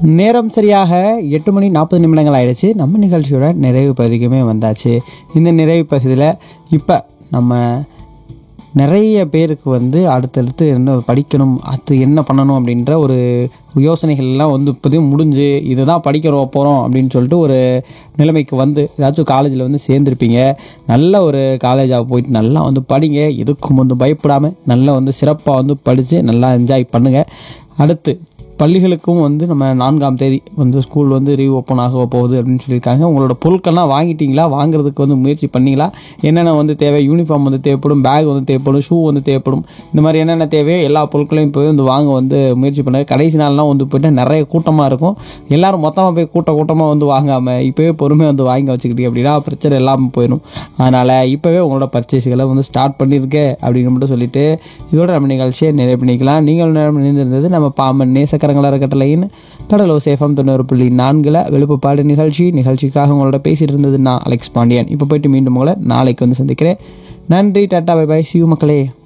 நேரம் சரியாக எட்டு மணி நாற்பது நிமிடங்கள் ஆயிடுச்சு நம்ம நிகழ்ச்சியோட நிறைவு பகுதிக்குமே வந்தாச்சு இந்த நிறைவு பகுதியில் இப்போ நம்ம நிறைய பேருக்கு வந்து அடுத்தடுத்து என்ன படிக்கணும் அது என்ன பண்ணணும் அப்படின்ற ஒரு யோசனைகள் எல்லாம் வந்து இப்போதையும் முடிஞ்சு இதுதான் படிக்கிறோம் போகிறோம் அப்படின்னு சொல்லிட்டு ஒரு நிலைமைக்கு வந்து ஏதாச்சும் காலேஜில் வந்து சேர்ந்துருப்பீங்க நல்ல ஒரு காலேஜாக போயிட்டு நல்லா வந்து படிங்க எதுக்கும் வந்து பயப்படாமல் நல்லா வந்து சிறப்பாக வந்து படித்து நல்லா என்ஜாய் பண்ணுங்கள் அடுத்து பள்ளிகளுக்கும் வந்து நம்ம நான்காம் தேதி வந்து ஸ்கூல் வந்து ரீ ஓப்பன் ஆக போகுது அப்படின்னு சொல்லியிருக்காங்க உங்களோட பொருட்கள்லாம் வாங்கிட்டீங்களா வாங்குறதுக்கு வந்து முயற்சி பண்ணீங்களா என்னென்ன வந்து தேவை யூனிஃபார்ம் வந்து தேவைப்படும் பேக் வந்து தேவைப்படும் ஷூ வந்து தேவைப்படும் இந்த மாதிரி என்னென்ன தேவையோ எல்லா பொருட்களையும் போய் வந்து வாங்க வந்து முயற்சி பண்ணுங்க கடைசி நாள்லாம் வந்து போயிட்டு நிறைய கூட்டமாக இருக்கும் எல்லாரும் மொத்தமாக போய் கூட்ட கூட்டமாக வந்து வாங்காமல் இப்போவே பொறுமையாக வந்து வாங்கி வச்சுக்கிட்டீங்க அப்படின்னா பிரச்சனை இல்லாமல் போயிடும் அதனால் இப்போவே உங்களோட பர்ச்சேஸ்களை வந்து ஸ்டார்ட் பண்ணியிருக்கேன் அப்படின்னு மட்டும் சொல்லிட்டு இதோட நம்ம நிகழ்ச்சியை நிறைவு பண்ணிக்கலாம் நீங்கள் நேரம் இணைந்திருந்தது நம்ம பாம்பன் நேசக்கரங்கள அறக்கட்டளையின் கடலோ சேஃபம் தொண்ணூறு புள்ளி நான்கில் வெளுப்புப்பாடு நிகழ்ச்சி நிகழ்ச்சிக்காக உங்களோட பேசிட்டு இருந்தது நான் அலெக்ஸ் பாண்டியன் இப்போ போயிட்டு மீண்டும் உங்களை நாளைக்கு வந்து சந்திக்கிறேன் நன்றி டாட்டா பை பை சியூ மக்களே